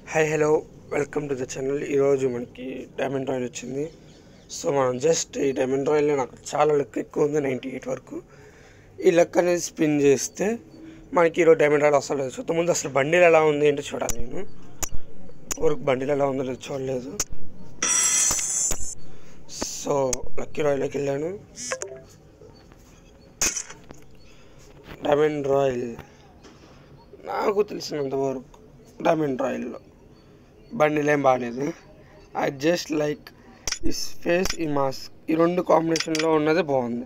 Hi hello welcome to the channel ఈరోజు మనకి diamond royal వచ్చింది సో మనం జస్ట్ ఈ డైమండ్ రాయల్లో నాకు చాలా లెక్క ఎక్కువ ఉంది నైంటీ ఎయిట్ వరకు ఈ లెక్క అనేది స్పిన్ చేస్తే మనకి ఈరోజు డైమండ్ రాయల్ వస్తలేదు చూద్దాం ముందు అసలు బండిలు ఎలా ఉంది ఏంటో చూడాలి నేను వరకు బండిలు ఎలా ఉందో లేదు చూడలేదు సో లక్కీ రాయల్లోకి వెళ్ళాను డైమండ్ రాయల్ నాకు తెలిసినంత వరకు డైమండ్ రాయల్లో బండిలు ఏం బాగాలేదు ఐ జస్ట్ లైక్ ఈ ఫేస్ ఈ మాస్క్ ఈ రెండు కాంబినేషన్లో ఉన్నది బాగుంది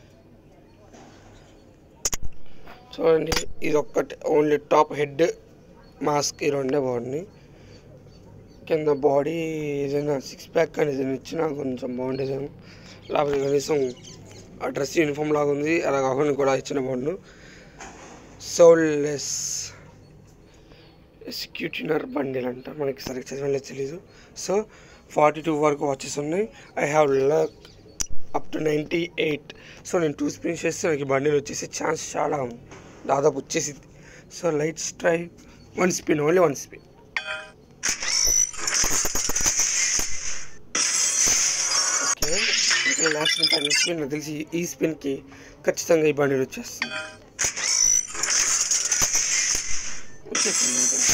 చూడండి ఇది ఒక్కటి ఓన్లీ టాప్ హెడ్ మాస్క్ ఈ రెండే బాగున్నాయి కింద బాడీ ఏదైనా సిక్స్ ప్యాక్ అని ఏదైనా ఇచ్చినా కొంచెం బాగుండేదేమో లేకపోతే కనీసం ఆ డ్రెస్ యూనిఫామ్ లాగా ఉంది అలా కాకుండా కూడా ఇచ్చిన బాగుండు సోల్లెస్ ఎక్స్క్యూటినర్ బండిల్ అంట మనకి సరిగ్గా చదివేలా తెలీదు సో ఫార్టీ టూ వరకు వాచెస్ ఉన్నాయి I have luck up to ninety eight so నేను టూ స్పిన్స్ చేస్తే నాకు ఈ బండిల్ వచ్చేసి ఛాన్స్ చాలా ఉంది దాదాపు వచ్చేసింది so lights try one spin only one spin okay ఇక్కడ లాస్ట్ టైం స్పిన్ నాకు తెలిసి ఈ స్పిన్కి ఖచ్చితంగా ఈ బండిల్ వచ్చేస్తుంది వచ్చేసింది నాకు తెలిసి.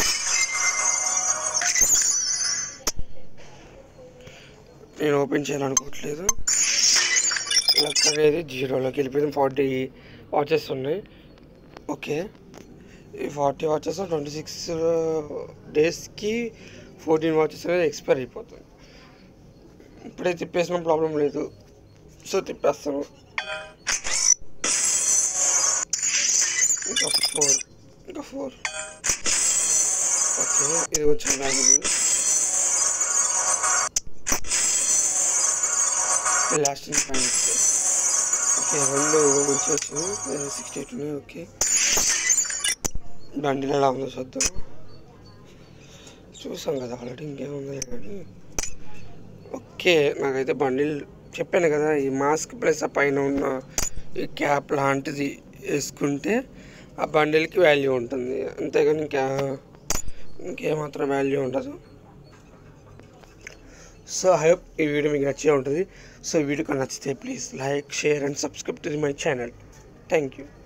నేను ఓపెన్ చేయాలనుకోవట్లేదు లక్ అనేది జీరోలోకి వెళ్ళిపోయింది ఫార్టీ వాచెస్ ఉన్నాయి ఓకే ఈ ఫార్టీ వాచెస్ ట్వంటీ సిక్స్ డేస్కి ఫోర్టీన్ వాచెస్ అనేది ఎక్స్పైర్ అయిపోతుంది ఇప్పుడే తిప్పేసిన ప్రాబ్లం లేదు సో తిప్పేస్తాను ఇంకా ఫోర్ ఇంకా ఫోర్ ఓకే ఇది వచ్చిన లాస్ట్ ఫైవ్ ఓకే రెండు మంచిగా వచ్చింది సిక్స్టీ ఎయిట్ ఉన్నాయి ఓకే బండిలో ఎలా ఉందో చూద్దాం చూసాం కదా ఆల్రెడీ ఇంకేముంది కానీ ఓకే నాకైతే బండిల్ చెప్పాను కదా ఈ మాస్క్ ప్లస్ ఆ పైన ఉన్న ఈ క్యాప్ లాంటిది వేసుకుంటే ఆ బండిల్కి వాల్యూ ఉంటుంది అంతేగాని ఇంకా ఇంకేమాత్రం వాల్యూ ఉండదు సో ఐ హోప్ ఈ వీడియో మీకు నచ్చే ఉంటుంది సో ఈ వీడియో నచ్చితే please like share and subscribe to my channel thank you